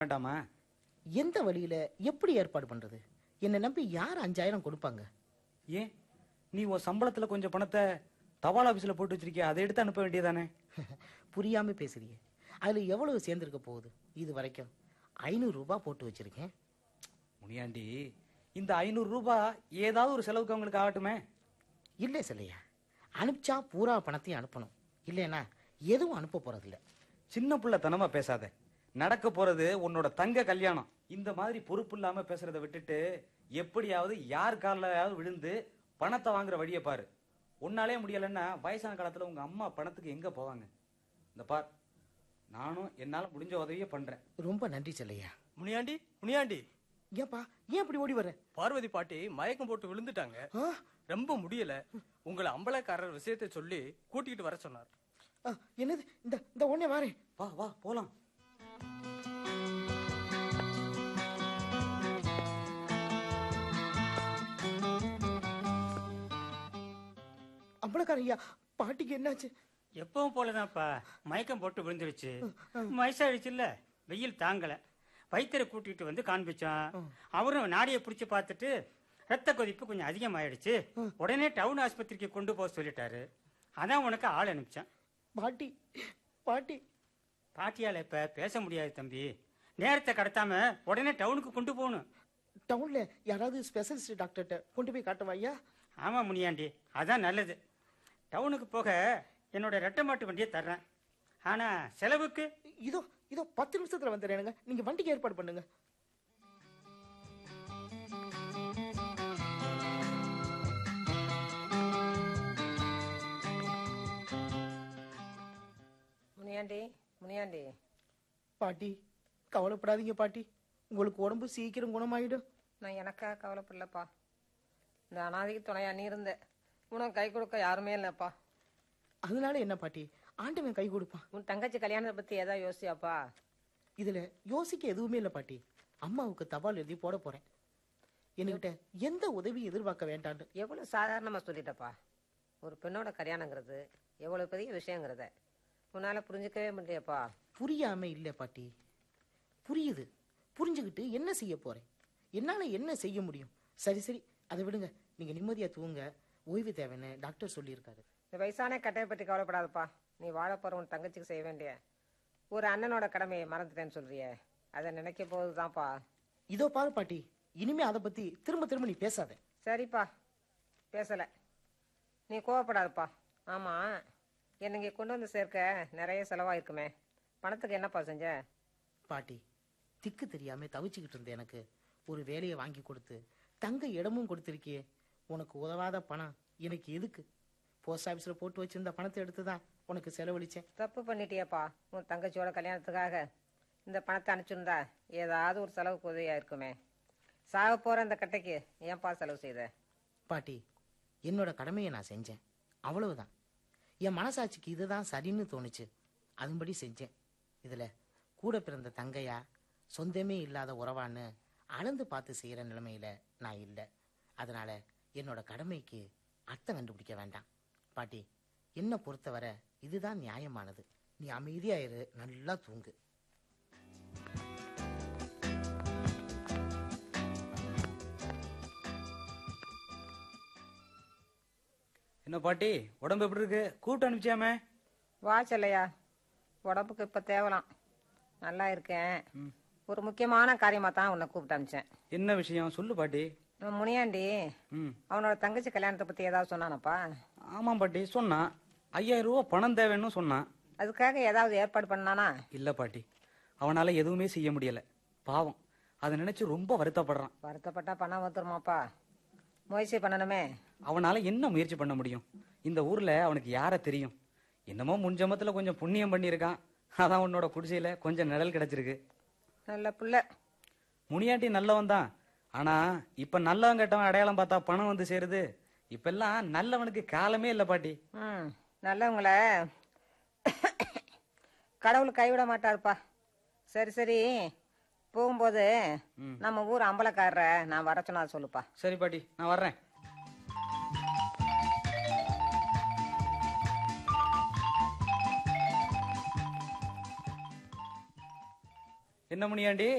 வேண்டாமா எந்த வழியில எப்படி ஏற்பாடு பண்றது என்னை நம்பி யார் அஞ்சாயிரம் கொடுப்பாங்க ஏன் நீ உன் சம்பளத்துல கொஞ்சம் பணத்தை தபால் ஆபீஸ்ல போட்டு வச்சிருக்கிய அதை எடுத்து அனுப்ப வேண்டியதானே புரியாம பேசுறீங்க அதுல எவ்வளவு சேர்ந்திருக்க போகுது இது வரைக்கும் ஐநூறு ரூபாய் போட்டு வச்சிருக்கேன் முனியாண்டி இந்த ஐநூறு ரூபாய் ஏதாவது ஒரு செலவுக்கு அவங்களுக்கு ஆகட்டுமே இல்லை சிலையா அனுப்பிச்சா பூரா பணத்தையும் அனுப்பணும் இல்லைன்னா எதுவும் அனுப்ப போறதில்ல சின்ன பிள்ளைத்தனமா பேசாத நடக்க போறது உன்னோட தங்க கல்யாணம் இந்த மாதிரி பொறுப்பு இல்லாம பேசுறத விட்டுட்டு எப்படியாவது யார் காலையாவது விழுந்து பணத்தை வாங்குற வழியை பாரு உன்னாலே முடியலன்னா வயசான காலத்துல உங்க அம்மா பணத்துக்கு எங்க போவாங்க இந்த பார் நானும் என்னால முடிஞ்ச உதவியை பண்றேன் ரொம்ப நன்றி செல்லையா முனியாண்டி முனியாண்டி ஏன்பா ஏன் அப்படி ஓடி வர பார்வதி பாட்டி மயக்கம் போட்டு விழுந்துட்டாங்க ஆ? ரொம்ப முடியல உங்களை அம்பலக்காரர் விஷயத்தை சொல்லி கூட்டிகிட்டு வர சொன்னார் ஆ, என்னது இந்த இந்த உடனே வாரேன் வா வா போலாம் அம்பளக்கார ஐயா பாட்டிக்கு என்னாச்சு எப்பவும் போலதான்ப்பா மயக்கம் போட்டு விழுந்துருச்சு வயசாயிடுச்சுல்ல வெயில் தாங்கல வைத்தியரை கூட்டிட்டு வந்து காண்பிச்சோம் அவரும் நாடியை பிடிச்சு பார்த்துட்டு ரத்த கொதிப்பு கொஞ்சம் அதிகமாயிடுச்சு உடனே டவுன் ஆஸ்பத்திரிக்கு கொண்டு போக சொல்லிட்டாரு அதான் உனக்கு ஆள் அனுப்பிச்சேன் பாட்டி பாட்டி பாட்டியால இப்ப பேச முடியாது தம்பி நேரத்தை கடத்தாம உடனே டவுனுக்கு கொண்டு போகணும் டவுன்ல யாராவது ஸ்பெஷலிஸ்ட் டாக்டர்கிட்ட கொண்டு போய் காட்டவா ஐயா ஆமா முனியாண்டி அதான் நல்லது டவுனுக்கு போக என்னோட ரெட்டை மாட்டு வண்டியை தர்றேன் ஆனா செலவுக்கு இதோ இதோ பத்து நிமிஷத்துல வந்துடுறேனுங்க நீங்க வண்டிக்கு ஏற்பாடு பண்ணுங்க முனியாண்டி முனியாண்டி பாட்டி கவலைப்படாதீங்க பாட்டி உங்களுக்கு உடம்பு சீக்கிரம் குணமாயிடும் நான் எனக்காக கவலைப்படலப்பா இந்த அனாதைக்கு துணையா நீ இருந்த உனக்கு கை கொடுக்க யாருமே இல்லைப்பா அதனால என்ன பாட்டி ஆண்டவன் கை கொடுப்பான் உன் தங்கச்சி கல்யாணத்தை பத்தி ஏதாவது யோசியாப்பா இதுல யோசிக்க எதுவுமே இல்ல பாட்டி அம்மாவுக்கு தபால் எழுதி போட போறேன் என்கிட்ட எந்த உதவி எதிர்பார்க்க வேண்டான்னு எவ்வளவு சாதாரணமா சொல்லிட்டப்பா ஒரு பெண்ணோட கல்யாணங்கிறது எவ்வளவு பெரிய விஷயங்கிறத உன்னால புரிஞ்சுக்கவே முடியலையாப்பா புரியாம இல்ல பாட்டி புரியுது புரிஞ்சுக்கிட்டு என்ன செய்ய போறேன் என்னால என்ன செய்ய முடியும் சரி சரி அதை விடுங்க நீங்க நிம்மதியா தூங்க ஓய்வு தேவைன்னு டாக்டர் சொல்லியிருக்காரு இந்த வயசான கட்டையை பற்றி கவலைப்படாதப்பா நீ வாழ போற உன் தங்கச்சிக்கு செய்ய வேண்டிய ஒரு அண்ணனோட கடமையை மறந்துட்டேன்னு சொல்றியே அதை நினைக்க போகுதுதான்ப்பா இதோ பாரு பாட்டி இனிமே அதை பத்தி திரும்ப திரும்ப நீ பேசாத சரிப்பா பேசல நீ கோவப்படாதப்பா ஆமா என்னை இங்கே கொண்டு வந்து சேர்க்க நிறைய செலவாயிருக்குமே பணத்துக்கு என்னப்பா செஞ்ச பாட்டி திக்கு தெரியாம தவிச்சுக்கிட்டு இருந்த எனக்கு ஒரு வேலையை வாங்கி கொடுத்து தங்க இடமும் கொடுத்திருக்கியே உனக்கு உதவாத பணம் எனக்கு எதுக்கு போஸ்ட் ஆபீஸ்ல போட்டு வச்சிருந்த பணத்தை எடுத்து தான் உனக்கு செலவழிச்சேன் தப்பு பண்ணிட்டியேப்பா உன் தங்கச்சியோட கல்யாணத்துக்காக இந்த பணத்தை அனுப்பிச்சிருந்தா ஏதாவது ஒரு செலவுக்கு உதவியா இருக்குமே சாக போற இந்த கட்டைக்கு ஏன்பா செலவு செய்த பாட்டி என்னோட கடமையை நான் செஞ்சேன் அவ்வளவுதான் என் மனசாட்சிக்கு இதுதான் சரின்னு தோணுச்சு அதன்படி செஞ்சேன் இதுல கூட பிறந்த தங்கையா சொந்தமே இல்லாத உறவான்னு அளந்து பார்த்து செய்யற நிலைமையில நான் இல்லை அதனால என்னோட கடமைக்கு அர்த்தம் கண்டுபிடிக்க வேண்டாம் பாட்டி என்ன பொறுத்தவரை இதுதான் நியாயமானது நீ அமைதியா இரு நல்லா தூங்கு என்ன பாட்டி உடம்பு எப்படி இருக்கு கூட்டு அனுப்பிச்சாமே வா செல்லையா உடம்புக்கு இப்ப தேவலாம் நல்லா இருக்கேன் ஒரு முக்கியமான காரியமா தான் உன்னை கூப்பிட்டு அனுப்பிச்சேன் என்ன விஷயம் சொல்லு பாட்டி நம்ம முனியாண்டி ம் அவனோட தங்கச்சி கல்யாணத்தை பத்தி ஏதாவது சொன்னானப்பா ஆமாம் பாட்டி சொன்னான் ஐயாயிரம் ரூபா பணம் தேவைன்னு சொன்னான் அதுக்காக ஏதாவது ஏற்பாடு பண்ணானா இல்ல பாட்டி அவனால எதுவுமே செய்ய முடியல பாவம் அதை நினைச்சு ரொம்ப வருத்தப்படுறான் வருத்தப்பட்டா பணம் வந்துருமாப்பா முயற்சி பண்ணணுமே அவனால என்ன முயற்சி பண்ண முடியும் இந்த ஊர்ல அவனுக்கு யார தெரியும் என்னமோ முன்ஜமத்துல கொஞ்சம் புண்ணியம் பண்ணியிருக்கான் அதான் உன்னோட குடிசையில கொஞ்சம் நிழல் கிடைச்சிருக்கு நல்ல புள்ள முனியாண்டி நல்லவன் தான் ஆனா இப்ப நல்லவன் கெட்டவன் அடையாளம் பார்த்தா பணம் வந்து சேருது இப்பெல்லாம் நல்லவனுக்கு காலமே இல்ல பாட்டி ம் நல்லவங்கள கடவுள் கைவிட மாட்டாருப்பா சரி சரி போகும்போது நம்ம ஊர் அம்பலக்காரரை நான் வர சொன்னா சொல்லுப்பா சரி பாட்டி நான் வர்றேன் என்ன முனியாண்டி